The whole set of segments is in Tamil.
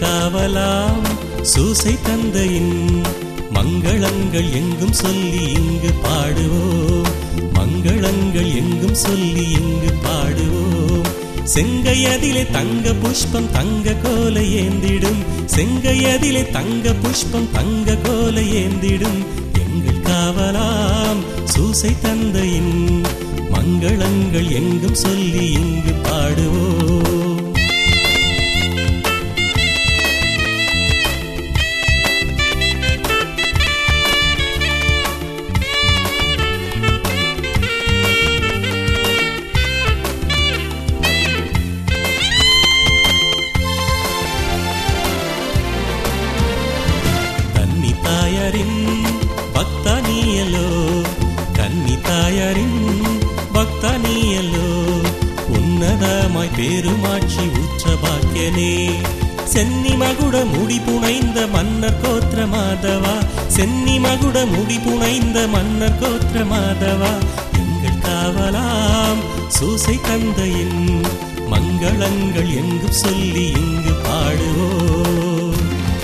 காவலாம் சூசை தந்தையின் மங்களங்கள் எங்கும் சொல்லி இங்கு பாடுவோம் மங்களங்கள் எங்கும் சொல்லி இங்கு பாடுவோம் செங்கையதிலே தங்க புஷ்பம் தங்க கோலை ஏந்திடும் செங்கையதிலே தங்க புஷ்பம் தங்க கோலை ஏந்திடும் எங்கள் காவலாம் சூசை தந்தையின் மங்களங்கள் எங்கும் சொல்லி இங்கு பாடுவோம் கன்னி தாயாரின் பக்தனியலோ கன்னி தாயாரின் பக்தனியலோ உன்னதமாய் பெருமாட்சி உற்ற பாக்கியனே சென்னி மகுட முடி புனைந்த மன்னர் கோத்திர மாதவா சென்னி மகுட முடி புனைந்த மன்னர் கோத்திர மாதவா எங்கள் காவலாம் சூசை தந்தையின் மங்களங்கள் எங்கும் சொல்லி இங்கு பாடுவோம்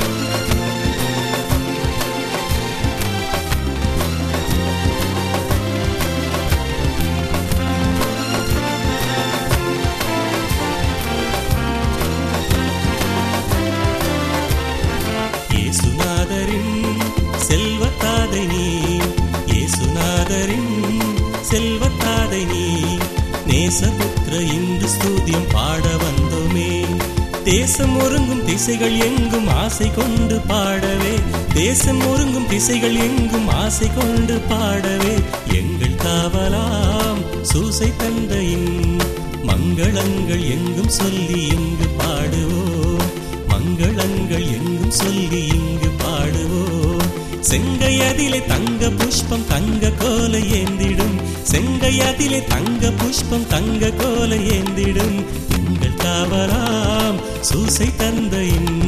இயேசுநாதரின் செல்வத்தாதை நீ இயேசுநாதரின் செல்வத்தாதை நீ நேசபுத்திர இன்று ஸ்தூதியம் பாட வந்தோமே தேசம் ஒருங்கும் திசைகள் எங்கும் ஆசை கொண்டு பாடவே தேசம் ஒருங்கும் திசைகள் எங்கும் ஆசை கொண்டு பாடவே எங்கள் காவலாம் சூசை தந்தையின் மங்களங்கள் எங்கும் சொல்லி இங்கு பாடுவோம் மங்களங்கள் எங்கும் சொல்லி இங்கு பாடுவோம் செங்கையதிலே தங்க புஷ்பம் தங்க கோலை ஏந்திடும் செங்கையதிலே தங்க புஷ்பம் தங்க கோலை ஏந்திடும் எங்கள் காவலாம் சூசை தந்தையின்